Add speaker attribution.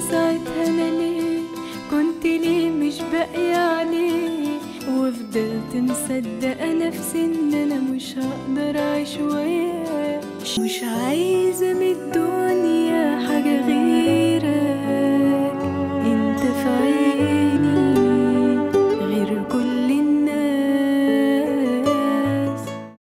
Speaker 1: ساعتها انا ليه كنت ليه مش باقية عليه وفضلت مصدقة نفسي ان انا مش هقدر اعيش وياه مش عايزة من الدنيا حاجة غير